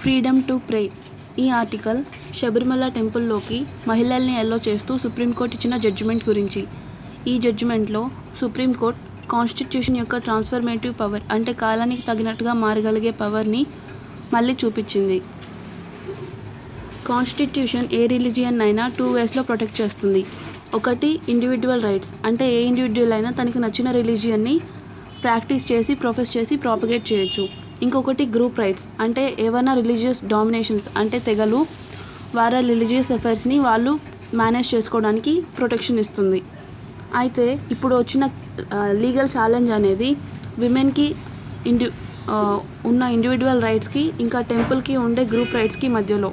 freedom to pray ఈ article Sabarimala టెంపుల్లోకి మహిళల్ని yellow చేస్తూ సుప్రీంకోర్టు ఇచ్చిన జడ్జిమెంట్ గురించి ఈ జడ్జిమెంట్లో సుప్రీంకోర్టు కాన్స్టిట్యూషన్ యొక్క ట్రాన్స్ఫర్మేటివ్ పవర్ అంటే కాలానికి తగినట్టుగా మారగలిగే పవర్ని మళ్ళీ చూపించింది కాన్స్టిట్యూషన్ ఏ రిలీజియన్ అయినా టూ వేస్లో ప్రొటెక్ట్ చేస్తుంది ఒకటి ఇండివిజువల్ రైట్స్ అంటే ఏ ఇండివిజువల్ అయినా తనకి నచ్చిన రిలీజియన్ని ప్రాక్టీస్ చేసి ప్రొఫెస్ చేసి ప్రాపగేట్ చేయొచ్చు ఇంకొకటి గ్రూప్ రైట్స్ అంటే ఏవైనా రిలీజియస్ డామినేషన్స్ అంటే తెగలు వారి రిలీజియస్ అఫైర్స్ని వాళ్ళు మేనేజ్ చేసుకోవడానికి ప్రొటెక్షన్ ఇస్తుంది అయితే ఇప్పుడు వచ్చిన లీగల్ ఛాలెంజ్ అనేది విమెన్కి ఇండి ఉన్న ఇండివిజువల్ రైట్స్కి ఇంకా టెంపుల్కి ఉండే గ్రూప్ రైట్స్కి మధ్యలో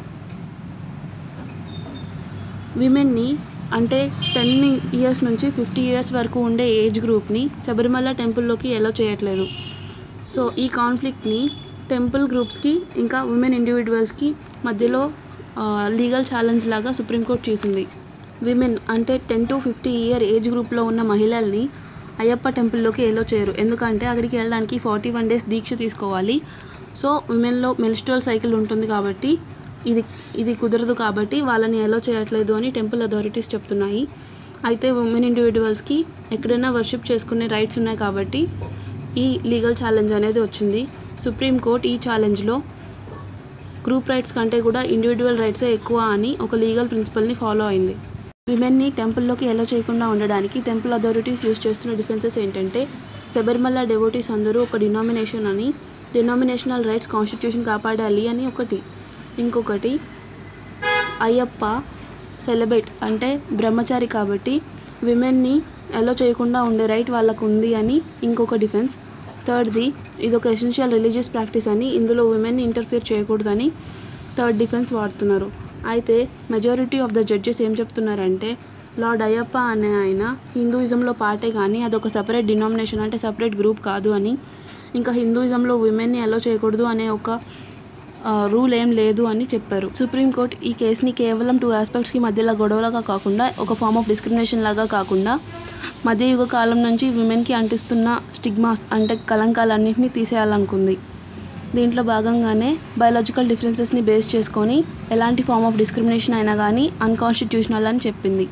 విమెన్ని అంటే టెన్ ఇయర్స్ నుంచి ఫిఫ్టీ ఇయర్స్ వరకు ఉండే ఏజ్ గ్రూప్ని శబరిమల టెంపుల్లోకి ఎలా చేయట్లేదు సో ఈ కాన్ఫ్లిక్ట్ని టెంపుల్ గ్రూప్స్కి ఇంకా ఉమెన్ ఇండివిజువల్స్కి మధ్యలో లీగల్ ఛాలెంజ్ లాగా సుప్రీంకోర్టు చేసింది విమెన్ అంటే ten to fifty year age గ్రూప్లో ఉన్న మహిళల్ని అయ్యప్ప టెంపుల్లోకి ఎలో చేయరు ఎందుకంటే అక్కడికి వెళ్ళడానికి ఫార్టీ వన్ డేస్ దీక్ష తీసుకోవాలి సో విమెన్లో మెన్స్ట్రల్ సైకిల్ ఉంటుంది కాబట్టి ఇది ఇది కుదరదు కాబట్టి వాళ్ళని ఎలో చేయట్లేదు అని టెంపుల్ అథారిటీస్ చెప్తున్నాయి అయితే ఉమెన్ ఇండివిజువల్స్కి ఎక్కడైనా వర్షిప్ చేసుకునే రైట్స్ ఉన్నాయి కాబట్టి ఈ లీగల్ ఛాలెంజ్ అనేది వచ్చింది సుప్రీంకోర్టు ఈ ఛాలెంజ్లో గ్రూప్ రైట్స్ కంటే కూడా ఇండివిజువల్ రైట్సే ఎక్కువ అని ఒక లీగల్ ప్రిన్సిపల్ని ఫాలో అయింది విమెన్ని టెంపుల్లోకి ఎలో చేయకుండా ఉండడానికి టెంపుల్ అథారిటీస్ యూస్ చేస్తున్న డిఫెన్సెస్ ఏంటంటే శబరిమల డెవోటీస్ అందరూ ఒక డినామినేషన్ అని డినామినేషనల్ రైట్స్ కాన్స్టిట్యూషన్ కాపాడాలి అని ఒకటి ఇంకొకటి అయ్యప్ప సెలబ్రేట్ అంటే బ్రహ్మచారి కాబట్టి విమెన్ని ఎలో చేయకుండా ఉండే రైట్ వాళ్ళకు ఉంది అని ఇంకొక డిఫెన్స్ థర్డ్ది ఇది ఒక ఎసెన్షియల్ రిలీజియస్ ప్రాక్టీస్ అని ఇందులో విమెన్ని ఇంటర్ఫియర్ చేయకూడదని థర్డ్ డిఫెన్స్ వాడుతున్నారు అయితే మెజారిటీ ఆఫ్ ద జడ్జెస్ ఏం చెప్తున్నారంటే లార్డ్ అయ్యప్ప అనే ఆయన హిందూయిజంలో పార్టే కానీ అదొక సపరేట్ డినామినేషన్ అంటే సపరేట్ గ్రూప్ కాదు అని ఇంకా హిందూయిజంలో విమెన్ని అలో చేయకూడదు అనే ఒక రూల్ ఏం లేదు అని చెప్పారు సుప్రీంకోర్టు ఈ కేసుని కేవలం టూ ఆస్పెక్ట్స్కి మధ్యలో గొడవలాగా కాకుండా ఒక ఫార్మ్ ఆఫ్ డిస్క్రిమినేషన్ లాగా కాకుండా మధ్యయుగ కాలం నుంచి విమెన్కి అంటిస్తున్న స్టిగ్మాస్ అంటే కలంకాలన్నింటినీ తీసేయాలనుకుంది దీంట్లో భాగంగానే బయాలజికల్ డిఫరెన్సెస్ని బేస్ చేసుకొని ఎలాంటి ఫార్మ్ ఆఫ్ డిస్క్రిమినేషన్ అయినా కానీ అన్కాన్స్టిట్యూషనల్ అని చెప్పింది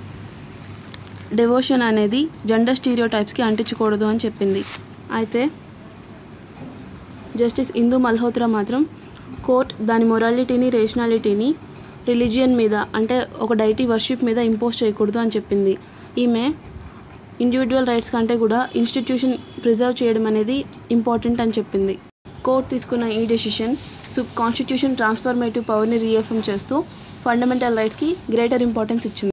డెవోషన్ అనేది జెండర్ స్టీరియో టైప్స్కి అంటించకూడదు అని చెప్పింది అయితే జస్టిస్ ఇందు మల్హోత్రా మాత్రం కోర్ట్ దాని మొరాలిటీని రేషనాలిటీని రిలీజియన్ మీద అంటే ఒక డైటీ వర్షిప్ మీద ఇంపోజ్ చేయకూడదు అని చెప్పింది ఈమె ఇండివిజువల్ రైట్స్ కంటే కూడా ఇన్స్టిట్యూషన్ ప్రిజర్వ్ చేయడం అనేది ఇంపార్టెంట్ అని చెప్పింది కోర్ట్ తీసుకున్న ఈ డెసిషన్ సబ్ కాన్స్టిట్యూషన్ ట్రాన్స్ఫర్మేటివ్ పవర్ని రీఎఫర్మ్ చేస్తూ ఫండమెంటల్ రైట్స్కి గ్రేటర్ ఇంపార్టెన్స్ ఇచ్చింది